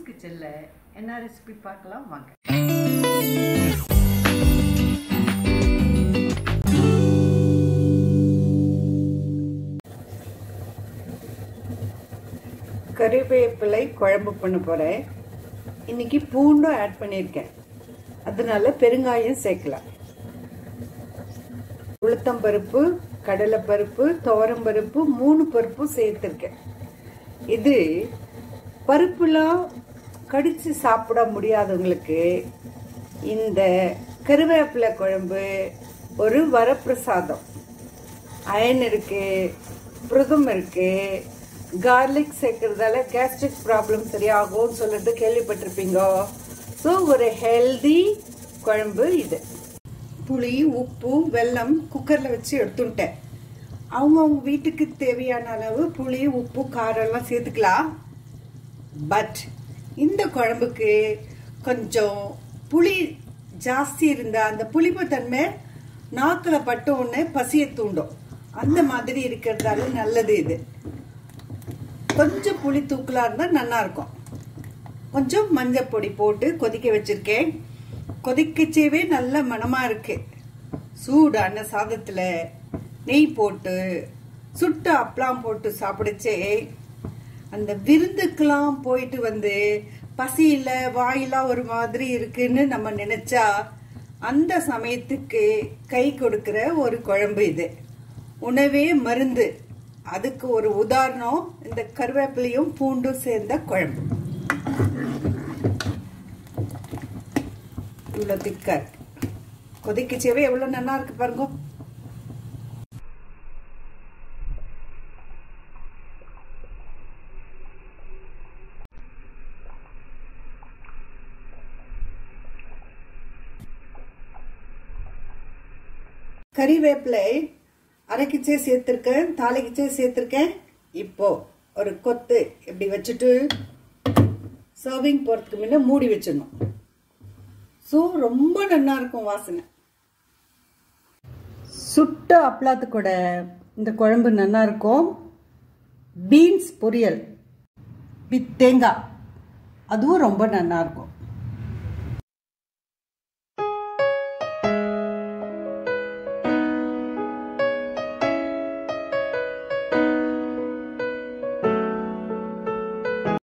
கிச்சனில் என்ன ரெசிபி பார்க்கலாம் வாங்க கறிவேப்பிலை குழம்பு பண்ண போகிறேன் இன்னைக்கு பூண்டும் ஆட் பண்ணியிருக்கேன் அதனால பெருங்காயம் சேர்க்கலாம் உளுத்தம்பருப்பு கடலைப்பருப்பு துவரம்பருப்பு மூணு பருப்பும் சேர்த்துருக்கேன் இது பருப்புலாம் கடிச்சு சாப்பிட முடியாதவங்களுக்கு இந்த கருவேப்பிலை குழம்பு ஒரு வரப்பிரசாதம் அயன் இருக்கு புரதம் இருக்கு கார்லிக் சேர்க்கறதால கேஸ்ட்ரிக் ப்ராப்ளம் சரியாகும்னு சொல்லிட்டு கேள்விப்பட்டிருப்பீங்க ஸோ ஒரு ஹெல்தி குழம்பு இது புளி உப்பு வெல்லம் குக்கரில் வச்சு எடுத்துட்டேன் அவங்கவுங்க வீட்டுக்கு தேவையான அளவு புளி உப்பு காரம் எல்லாம் சேர்த்துக்கலாம் பட் இந்த குழம்புக்கு கொஞ்சம் புளி ஜாஸ்தி இருந்தா அந்த புளிப்பு தன்மை நாக்கில் பட்ட உடனே பசியை தூண்டும் அந்த மாதிரி இருக்கிறதால நல்லது இது கொஞ்சம் புளி தூக்கலா இருந்தால் நல்லா இருக்கும் கொஞ்சம் மஞ்சள் பொடி போட்டு கொதிக்க வச்சிருக்கேன் கொதிக்கச்சேவே நல்ல மனமா இருக்கு சூடான சாதத்துல நெய் போட்டு சுட்ட அப்பளம் போட்டு சாப்பிடுச்சே அந்த விருந்துக்கெல்லாம் போயிட்டு வந்து பசியில வாயிலாம் ஒரு மாதிரி இருக்குன்னு நம்ம நினைச்சா அந்த சமயத்துக்கு கை கொடுக்கிற ஒரு குழம்பு இது உணவே மருந்து அதுக்கு ஒரு உதாரணம் இந்த கருவேப்பிலையும் பூண்டும் சேர்ந்த குழம்பு இவ்வளோ திக்கா இருக்கு கொதிக்கச்சேவே எவ்வளோ நல்லா இருக்கு பாருங்க கறிவேப்பிலை அரைக்கிச்சே சேர்த்துருக்கேன் தாளிக்கிச்சே சேர்த்துருக்கேன் இப்போ ஒரு கொத்து இப்படி வச்சுட்டு சர்விங் போகிறதுக்கு முன்ன மூடி வச்சிடணும் ஸோ ரொம்ப நல்லா இருக்கும் வாசனை சுட்ட அப்பளத்து கூட இந்த குழம்பு நல்லா இருக்கும் பீன்ஸ் பொரியல் வித் தேங்காய் அதுவும் ரொம்ப நல்லா இருக்கும்